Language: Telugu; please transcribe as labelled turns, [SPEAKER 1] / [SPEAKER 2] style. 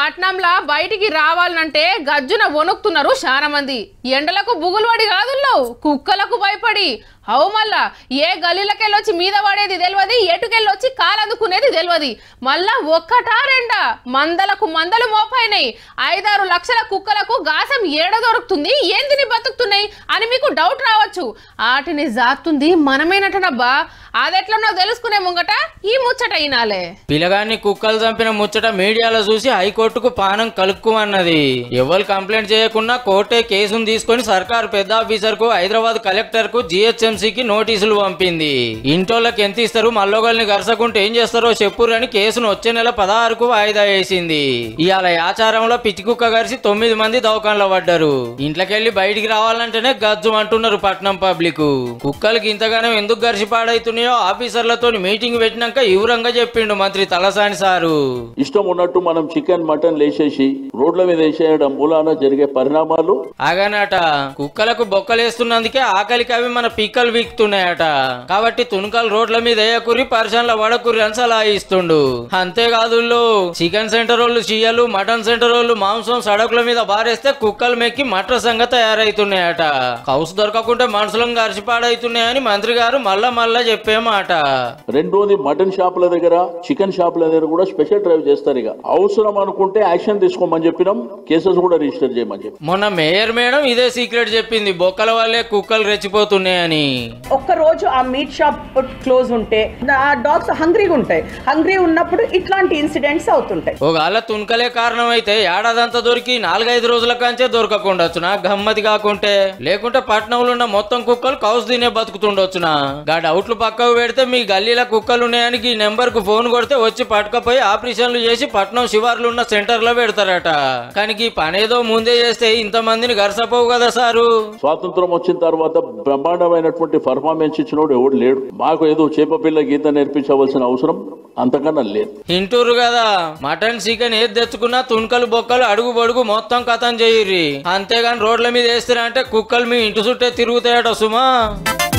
[SPEAKER 1] పట్నంలా బయటికి రావాలంటే గజ్జున వణుకుతున్నారు చాలా మంది ఎండలకు బుగులుపడి కాదుల్లో కుక్కలకు భయపడి అవు మళ్ళా ఏ గలీలకెళ్ళొచ్చి మీద పడేది తెలియదు ఎటుకెళ్ళొచ్చి కాలందుకునేది తెలియదు మళ్ళా ఒక్కటా రెండా మందలకు మందలు మోపైనాయి ఐదారు లక్షల కుక్కలకు గాసం ఏడ దొరుకుతుంది ఏందిని బతుకుతున్నాయి అని మీకు డౌట్ రావచ్చు వాటిని జాతుంది మనమేనటనబ్బా అదెట్లనో తెలుసుకునే ముంగట ఈ ముచ్చట అయినాలే
[SPEAKER 2] పిల్లగాన్ని కుక్కలు చంపిన ముచ్చట మీడియాలో చూసి హైకోర్టుకు పానం కలుక్కుమన్నది ఎవరు కంప్లైంట్ చేయకుండా కోర్టే కేసును తీసుకొని సర్కారు పెద్ద ఆఫీసర్ కు హైదరాబాద్ కలెక్టర్ కు జిహెచ్ఎంసీకి నోటీసులు పంపింది ఇంటోళ్ళకి ఎంత ఇస్తారు మల్లోగల్ని గరసకుంటే ఏం చేస్తారో చెప్పురని కేసును వచ్చే నెల పదహారుకు వాయిదా వేసింది ఇవాళ ఆచారంలో పిచ్చి కుక్క గరిసి తొమ్మిది మంది దవాఖానలో పడ్డారు ఇంట్లోకెళ్ళి బయటికి రావాలంటేనే గజ్జు అంటున్నారు పట్నం పబ్లిక్ కుక్కలకి ఇంతగానో ఎందుకు గరిసి పాడైతున్నాయో ఆఫీసర్లతో మీటింగ్ పెట్టినాక వివరంగా చెప్పిండు మంత్రి తలసాని సారు
[SPEAKER 3] ఇష్టం ఉన్నట్టు మనం చికెన్ మటన్ లేచేసి రోడ్ల మీద వేసేయడం మూలాన జరిగే పరిణామాలు
[SPEAKER 2] ఆగానట కుక్కలకు బొక్కలేస్తున్నందుకే ఆకలికి అవి మన పిక్కలు వీక్తున్నాయట కాబట్టి తుణుకలు రోడ్ల మీద వేయకురి పరిశ్రమల వడకురి అని సలహా ఇస్తుండు అంతేకాదు చికెన్ సెంటర్ వాళ్ళు చీయలు మటన్ సెంటర్ వాళ్ళు మాంసం సడకుల మీద బారేస్తే కుక్కలు మెక్కి మట్రసంగా తయారైతున్నాయట కౌసు దొరకకుంటే మనుషులను గరిచిపాడైతున్నాయని మంత్రి గారు మళ్ళా మళ్ళా చెప్పే మాట
[SPEAKER 3] రెండోది మటన్ షాపుల దగ్గర చికెన్ షాపుల దగ్గర కూడా స్పెషల్ డ్రైవ్ చేస్తారు ఇక అవసరం అనుకుంటే యాక్షన్ తీసుకోమని చెప్పినాం కేసెస్ కూడా రిజిస్టర్ చేయమని చెప్పి
[SPEAKER 2] మొన్న మేయర్ మేడం ఇదే సీక్రెట్ చెప్పింది బొక్కల వల్లే కుక్కలు రెచ్చిపోతున్నాయని
[SPEAKER 4] ఒక్క రోజు ఆ మీట్ షాప్ క్లోజ్ ఉంటే ఆ డాగ్స్ హంగ్రీగా ఉంటాయి హంగ్రీ ఉన్నప్పుడు ఇట్లాంటి ఇన్సిడెంట్స్ అవుతుంటాయి
[SPEAKER 2] ఒకవేళ తుణకలే కారణమైతే ఏడాదంతా దొరికి నాలుగైదు రోజుల కంచే దొరకకుండొచ్చునా గమ్మతి కాకుంటే లేకుంటే పట్నంలో ఉన్న మొత్తం కుక్కలు కౌసు తినే బతుకుతుండొచ్చునా గా డౌట్లు పక్కకు పెడితే మీ గల్లీలో కుక్కలు ఉన్నాయని ఈ నెంబర్ కు ఫోన్ కొడితే వచ్చి పట్టుకపోయి ఆపరేషన్లు చేసి పట్నం శివార్లు ఉన్న సెంటర్ లో పెడతారట కానీ ఈ పనేదో ముందే చేస్తే ఇంతమందిని గరసపోవు కదా సారు
[SPEAKER 3] స్వాతంత్రం వచ్చిన తర్వాత బ్రహ్మాండమైనటువంటి పర్ఫార్మెన్స్ ఇచ్చినోడు ఎవడు లేడు మాకు ఏదో చేప పిల్ల గీత నేర్పించవలసిన అవసరం అంతకన్నా లేదు
[SPEAKER 2] ఇంటూరు కదా మటన్ చికెన్ ఏది తెచ్చుకున్నా తుణకలు బొక్కలు అడుగు బడుగు మొత్తం కథం చేయిర్రి అంతేగాని రోడ్ల మీద వేస్తారంటే కుక్కలు మీ ఇంటి చుట్టే తిరుగుతాయట సుమా